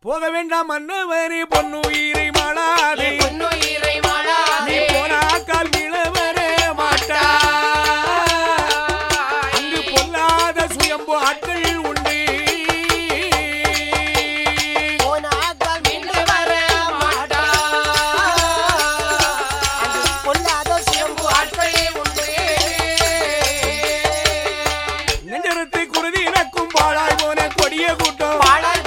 போக வேண்டாம் மன்னவரே பொன்னுயிரை மாளாதே பொன்னுயிரை நீ மாளாதே போனாக்கால் விழவர மாட்டா அங்கு பொல்லாத சுயம்பு ஆட்கள் உண்டு போனாக்கால் நின்று வர மாட்டா அது பொல்லாத செம்பு ஆட்களே உண்டு நெஞ்சரத்தை குருதி இறக்கும் பாழாய் போன கொடிய கூட்டம் பாழாய்